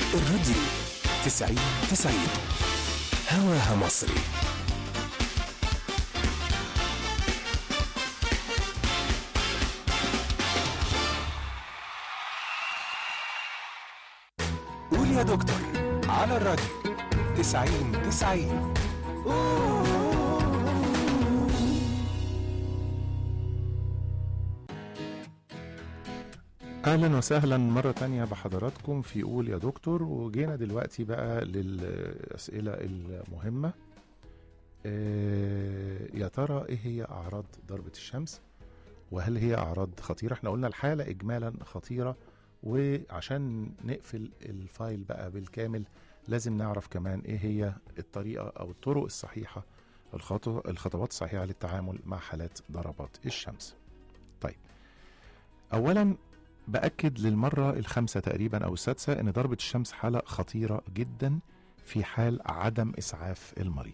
الراديو تسعين تسعين هواها مصري قول يا دكتور على الراديو تسعين تسعين اهلا وسهلا مره تانية بحضراتكم في قول يا دكتور وجينا دلوقتي بقى للاسئله المهمه آه، يا ترى ايه هي اعراض ضربه الشمس وهل هي اعراض خطيره احنا قلنا الحاله اجمالا خطيره وعشان نقفل الفايل بقى بالكامل لازم نعرف كمان ايه هي الطريقه او الطرق الصحيحه الخطو الخطوات الصحيحه للتعامل مع حالات ضربات الشمس طيب اولا باكد للمره الخامسه تقريبا او السادسه ان ضربه الشمس حاله خطيره جدا في حال عدم اسعاف المريض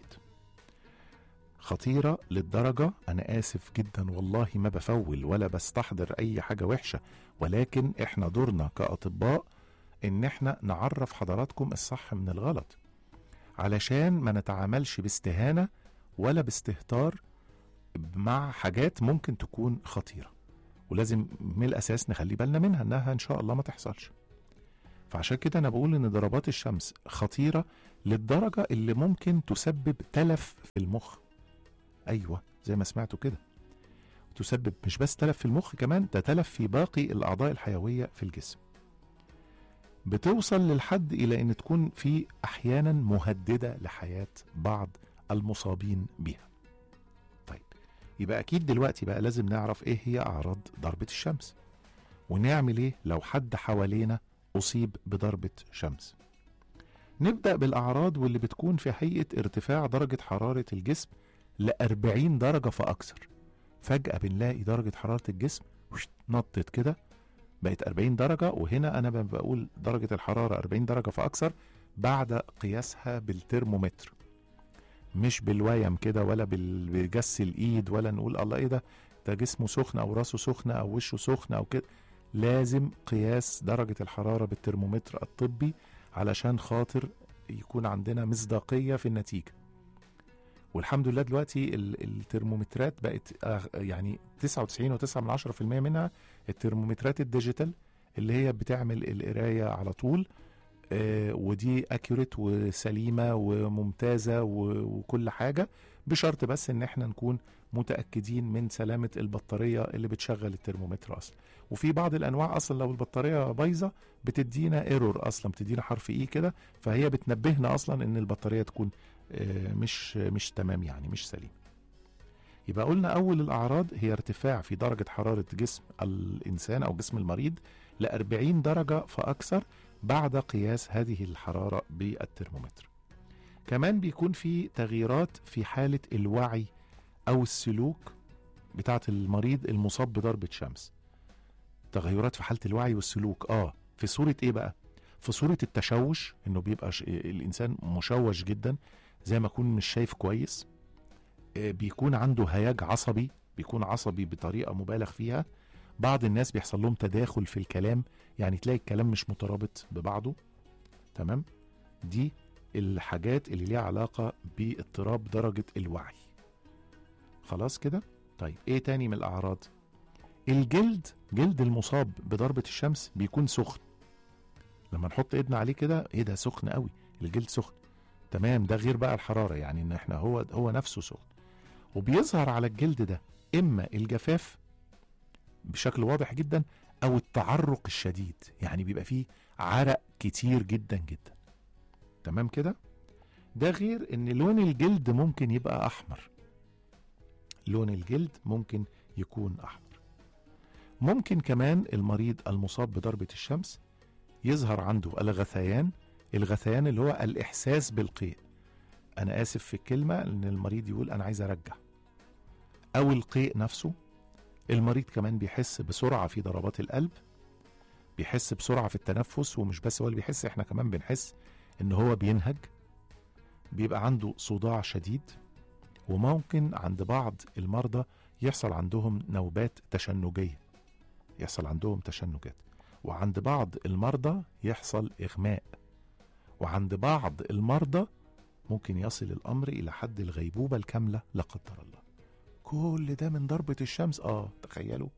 خطيره للدرجه انا اسف جدا والله ما بفول ولا بستحضر اي حاجه وحشه ولكن احنا دورنا كاطباء ان احنا نعرف حضراتكم الصح من الغلط علشان ما نتعاملش باستهانه ولا باستهتار مع حاجات ممكن تكون خطيره ولازم من الاساس نخلي بالنا منها انها ان شاء الله ما تحصلش فعشان كده انا بقول ان ضربات الشمس خطيره للدرجه اللي ممكن تسبب تلف في المخ ايوه زي ما سمعتوا كده تسبب مش بس تلف في المخ كمان ده تلف في باقي الاعضاء الحيويه في الجسم بتوصل للحد الى ان تكون في احيانا مهدده لحياه بعض المصابين بها طيب يبقى اكيد دلوقتي بقى لازم نعرف ايه هي اعراض ضربه الشمس ونعمل ايه لو حد حوالينا اصيب بضربه شمس نبدا بالاعراض واللي بتكون في هيئه ارتفاع درجه حراره الجسم ل 40 درجه فاكثر فجاه بنلاقي درجه حراره الجسم وشت نطت كده بقت 40 درجه وهنا انا بقول درجه الحراره 40 درجه فاكثر بعد قياسها بالترمومتر مش بالويم كده ولا بال- بجس الايد ولا نقول الله ايه ده ده جسمه سخن او راسه سخنه او وشه سخن او كده لازم قياس درجه الحراره بالترمومتر الطبي علشان خاطر يكون عندنا مصداقيه في النتيجه والحمد لله دلوقتي ال- الترمومترات بقت أغ- يعني 99.9% منها الترمومترات الديجيتال اللي هي بتعمل القرايه على طول آه، ودي اكيوريت وسليمه وممتازه و- وكل حاجه بشرط بس ان احنا نكون متاكدين من سلامه البطاريه اللي بتشغل الترمومتر اصلا وفي بعض الانواع اصلا لو البطاريه بايظه بتدينا ايرور اصلا بتدينا حرف اي كده فهي بتنبهنا اصلا ان البطاريه تكون آه، مش مش تمام يعني مش سليم يبقى قلنا اول الاعراض هي ارتفاع في درجه حراره جسم الانسان او جسم المريض ل 40 درجه فاكثر بعد قياس هذه الحراره بالترمومتر كمان بيكون في تغييرات في حاله الوعي او السلوك بتاعه المريض المصاب بضربه شمس تغيرات في حاله الوعي والسلوك اه في صوره ايه بقى في صوره التشوش انه بيبقى ش... الانسان مشوش جدا زي ما يكون مش شايف كويس آه، بيكون عنده هياج عصبي بيكون عصبي بطريقه مبالغ فيها بعض الناس بيحصل لهم تداخل في الكلام يعني تلاقي الكلام مش مترابط ببعضه تمام دي الحاجات اللي ليها علاقه باضطراب درجه الوعي خلاص كده طيب ايه تاني من الاعراض الجلد جلد المصاب بضربه الشمس بيكون سخن لما نحط ايدنا عليه كده ايه ده سخن قوي الجلد سخن تمام ده غير بقى الحراره يعني ان احنا هو هو نفسه سخن وبيظهر على الجلد ده اما الجفاف بشكل واضح جدا او التعرق الشديد يعني بيبقى فيه عرق كتير جدا جدا تمام كده ده غير ان لون الجلد ممكن يبقى احمر لون الجلد ممكن يكون احمر ممكن كمان المريض المصاب بضربة الشمس يظهر عنده الغثيان الغثيان اللي هو الإحساس بالقيء أنا آسف في الكلمة إن المريض يقول أنا عايز أرجع أو القيء نفسه المريض كمان بيحس بسرعة في ضربات القلب بيحس بسرعة في التنفس ومش بس هو اللي بيحس احنا كمان بنحس ان هو بينهج بيبقى عنده صداع شديد وممكن عند بعض المرضى يحصل عندهم نوبات تشنجية يحصل عندهم تشنجات وعند بعض المرضى يحصل إغماء وعند بعض المرضى ممكن يصل الامر الى حد الغيبوبه الكامله لا قدر الله كل ده من ضربه الشمس اه تخيلوا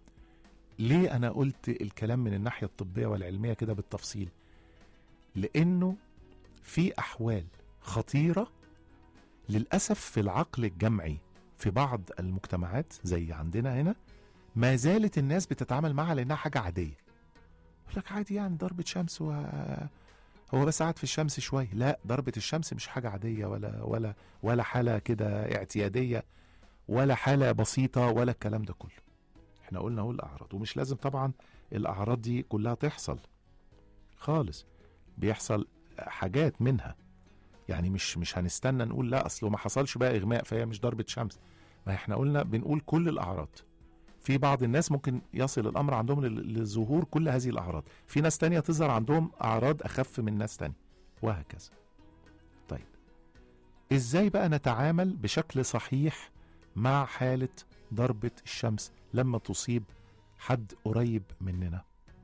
ليه انا قلت الكلام من الناحيه الطبيه والعلميه كده بالتفصيل لانه في احوال خطيره للاسف في العقل الجمعي في بعض المجتمعات زي عندنا هنا ما زالت الناس بتتعامل معها لانها حاجه عاديه يقول لك عادي يعني ضربه شمس و هو بس قاعد في الشمس شويه لا ضربه الشمس مش حاجه عاديه ولا ولا ولا حاله كده اعتياديه ولا حاله بسيطه ولا الكلام ده كله احنا قلنا اهو الاعراض ومش لازم طبعا الاعراض دي كلها تحصل خالص بيحصل حاجات منها يعني مش مش هنستنى نقول لا اصله ما حصلش بقى اغماء فهي مش ضربه شمس ما احنا قلنا بنقول كل الاعراض في بعض الناس ممكن يصل الامر عندهم لل- لظهور كل هذه الاعراض في ناس تانية تظهر عندهم اعراض اخف من ناس تانية وهكذا طيب ازاي بقى نتعامل بشكل صحيح مع حالة ضربة الشمس لما تصيب حد قريب مننا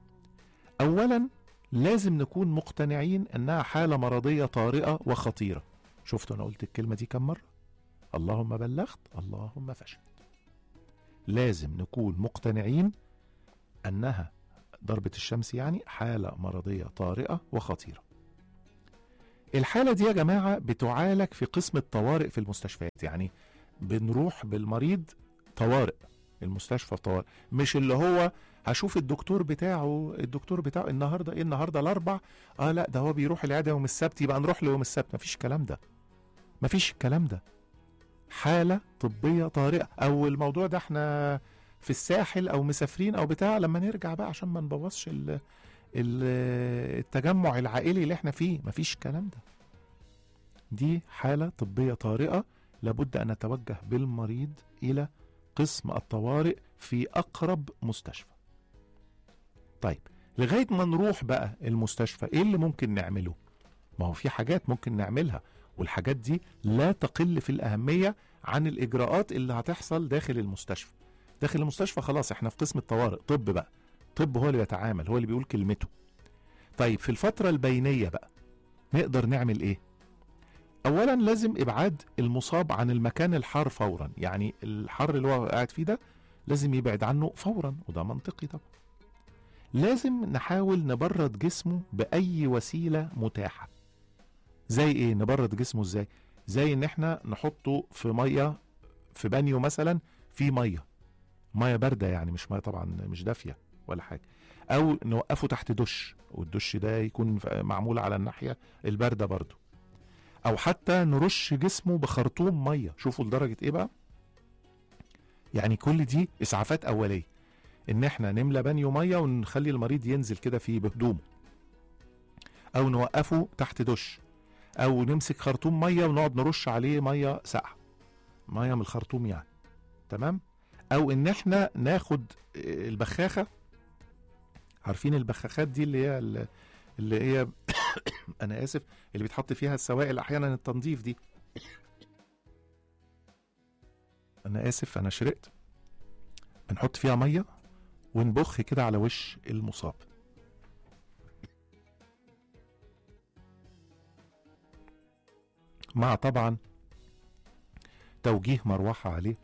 اولا لازم نكون مقتنعين انها حالة مرضية طارئة وخطيرة شفتوا انا قلت الكلمة دي كم مرة اللهم بلغت اللهم فشل لازم نكون مقتنعين انها ضربة الشمس يعني حالة مرضية طارئة وخطيرة الحالة دي يا جماعة بتعالج في قسم الطوارئ في المستشفيات يعني بنروح بالمريض طوارئ المستشفى طوارئ مش اللي هو هشوف الدكتور بتاعه الدكتور بتاعه النهارده ايه النهارده الاربع اه لا ده هو بيروح العياده يوم السبت يبقى نروح له يوم السبت مفيش الكلام ده مفيش الكلام ده حاله طبيه طارئه او الموضوع ده احنا في الساحل او مسافرين او بتاع لما نرجع بقى عشان ما نبوظش ال- ال- التجمع العائلي اللي احنا فيه مفيش الكلام ده دي حاله طبيه طارئه لابد ان نتوجه بالمريض الى قسم الطوارئ في اقرب مستشفى طيب لغايه ما نروح بقى المستشفى ايه اللي ممكن نعمله ما هو في حاجات ممكن نعملها والحاجات دي لا تقل في الاهميه عن الاجراءات اللي هتحصل داخل المستشفى داخل المستشفى خلاص احنا في قسم الطوارئ طب بقى طب هو اللي بيتعامل هو اللي بيقول كلمته طيب في الفتره البينيه بقى نقدر نعمل ايه اولا لازم ابعاد المصاب عن المكان الحار فورا يعني الحر اللي هو قاعد فيه ده لازم يبعد عنه فورا وده منطقي طبعا لازم نحاول نبرد جسمه باي وسيله متاحه زي ايه نبرد جسمه ازاي زي ان احنا نحطه في ميه في بانيو مثلا في ميه ميه بارده يعني مش ميه طبعا مش دافيه ولا حاجه او نوقفه تحت دش والدش ده يكون معمول على الناحيه البارده برضو او حتى نرش جسمه بخرطوم ميه شوفوا لدرجه ايه بقى يعني كل دي اسعافات اوليه ان احنا نملى بانيو ميه ونخلي المريض ينزل كده فيه بهدومه او نوقفه تحت دش او نمسك خرطوم ميه ونقعد نرش عليه ميه ساقعه ميه من الخرطوم يعني تمام او ان احنا ناخد البخاخه عارفين البخاخات دي اللي هي اللي هي انا اسف اللي بيتحط فيها السوائل احيانا التنظيف دي انا اسف انا شرقت بنحط فيها ميه ونبخ كده على وش المصاب مع طبعا توجيه مروحة عليه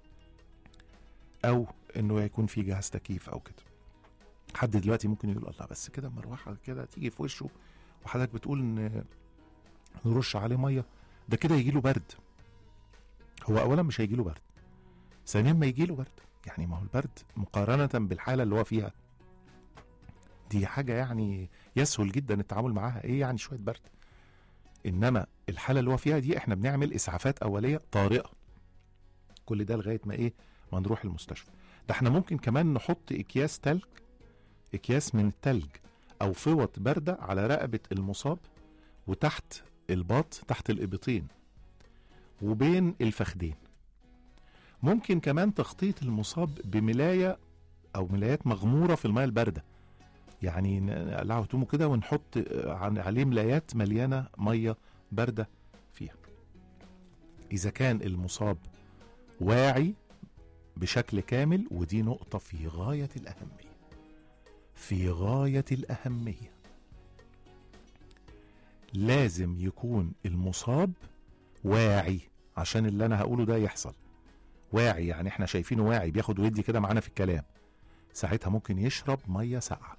أو إنه يكون في جهاز تكييف أو كده حد دلوقتي ممكن يقول الله بس كده مروحة كده تيجي في وشه وحضرتك بتقول إن نرش عليه مية ده كده يجيله برد هو أولا مش هيجيله برد ثانيا ما يجيله برد يعني ما هو البرد مقارنة بالحالة اللي هو فيها دي حاجة يعني يسهل جدا التعامل معاها ايه يعني شوية برد انما الحالة اللي هو فيها دي احنا بنعمل اسعافات اولية طارئة كل ده لغاية ما ايه ما نروح المستشفى ده احنا ممكن كمان نحط اكياس تلج اكياس من التلج او فوط باردة على رقبة المصاب وتحت الباط تحت الابطين وبين الفخدين ممكن كمان تخطيط المصاب بملاية أو ملايات مغمورة في المياه الباردة يعني نقلعه هدومه كده ونحط عليه ملايات مليانة مية باردة فيها إذا كان المصاب واعي بشكل كامل ودي نقطة في غاية الأهمية في غاية الأهمية لازم يكون المصاب واعي عشان اللي انا هقوله ده يحصل واعي يعني احنا شايفينه واعي بياخد ويدي كده معانا في الكلام ساعتها ممكن يشرب ميه ساقعه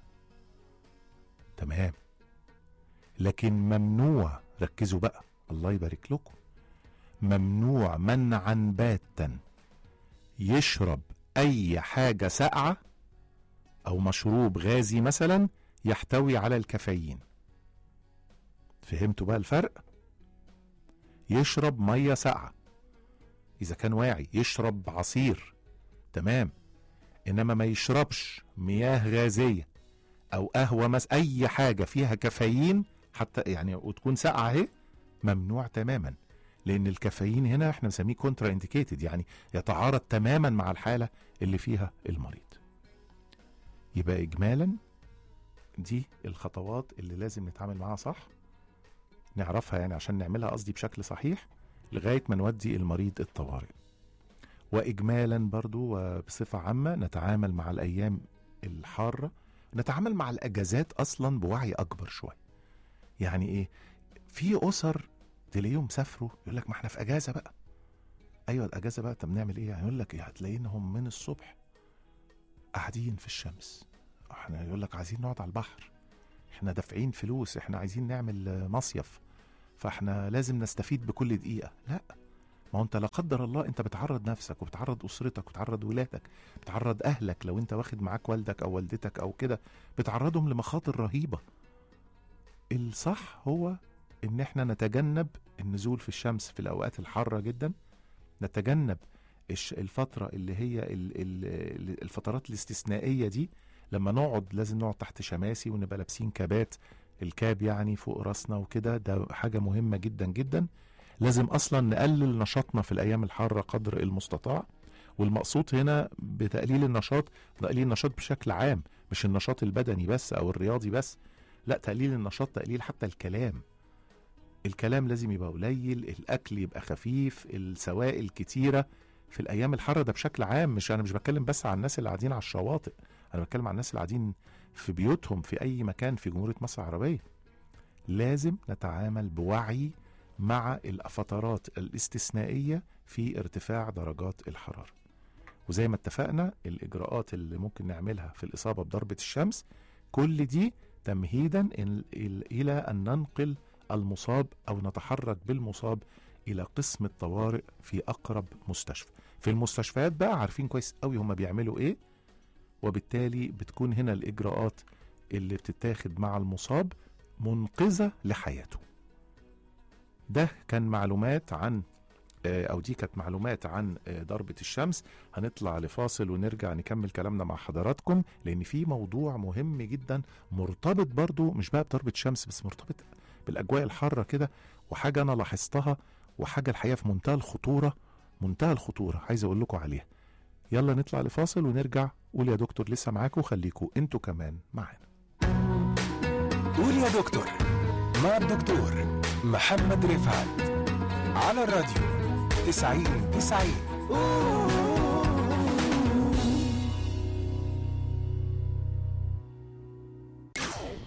تمام لكن ممنوع ركزوا بقى الله يبارك لكم ممنوع منعا باتا يشرب اي حاجه ساقعه او مشروب غازي مثلا يحتوي على الكافيين فهمتوا بقى الفرق يشرب ميه ساقعه اذا كان واعي يشرب عصير تمام انما ما يشربش مياه غازيه او قهوه مس اي حاجه فيها كافيين حتى يعني وتكون ساقعه اهي ممنوع تماما لان الكافيين هنا احنا بنسميه كونترا انديكيتد يعني يتعارض تماما مع الحاله اللي فيها المريض يبقى اجمالا دي الخطوات اللي لازم نتعامل معاها صح نعرفها يعني عشان نعملها قصدي بشكل صحيح لغايه ما نودي المريض الطوارئ واجمالا برضو وبصفه عامه نتعامل مع الايام الحاره نتعامل مع الاجازات اصلا بوعي اكبر شويه يعني ايه في اسر تلاقيهم سافروا يقول لك ما احنا في اجازه بقى ايوه الاجازه بقى طب نعمل ايه يعني يقول لك إيه هتلاقينهم من الصبح قاعدين في الشمس احنا يقول لك عايزين نقعد على البحر احنا دافعين فلوس احنا عايزين نعمل آه، مصيف فاحنا لازم نستفيد بكل دقيقه لا ما هو انت لا قدر الله انت بتعرض نفسك وبتعرض اسرتك وبتعرض ولادك بتعرض اهلك لو انت واخد معاك والدك او والدتك او كده بتعرضهم لمخاطر رهيبه الصح هو ان احنا نتجنب النزول في الشمس في الاوقات الحاره جدا نتجنب الش- الفتره اللي هي ال- ال- الفترات الاستثنائيه دي لما نقعد لازم نقعد تحت شماسي ونبقى لابسين كابات الكاب يعني فوق راسنا وكده ده حاجه مهمه جدا جدا لازم اصلا نقلل نشاطنا في الايام الحاره قدر المستطاع والمقصود هنا بتقليل النشاط تقليل النشاط بشكل عام مش النشاط البدني بس او الرياضي بس لا تقليل النشاط تقليل حتى الكلام الكلام لازم يبقى قليل الاكل يبقى خفيف السوائل كتيره في الايام الحاره ده بشكل عام مش انا مش بتكلم بس عن الناس اللي قاعدين على الشواطئ انا بتكلم عن الناس اللي قاعدين في بيوتهم في اي مكان في جمهوريه مصر العربيه لازم نتعامل بوعي مع الفترات الاستثنائيه في ارتفاع درجات الحراره وزي ما اتفقنا الاجراءات اللي ممكن نعملها في الاصابه بضربه الشمس كل دي تمهيدا ال- ال- الى ان ننقل المصاب او نتحرك بالمصاب الى قسم الطوارئ في اقرب مستشفى في المستشفيات بقى عارفين كويس قوي هما بيعملوا ايه وبالتالي بتكون هنا الاجراءات اللي بتتاخد مع المصاب منقذه لحياته ده كان معلومات عن آه، او دي كانت معلومات عن آه، ضربة الشمس هنطلع لفاصل ونرجع نكمل كلامنا مع حضراتكم لان في موضوع مهم جدا مرتبط برضو مش بقى بضربة شمس بس مرتبط بالاجواء الحارة كده وحاجة انا لاحظتها وحاجة الحقيقة في منتهى الخطورة منتهى الخطورة عايز اقول لكم عليها يلا نطلع لفاصل ونرجع قول يا دكتور لسه معاكم خليكم انتوا كمان معانا قول يا دكتور مع الدكتور محمد رفعت على الراديو تسعين تسعين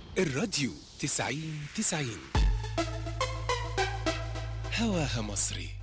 الراديو تسعين تسعين هواها مصري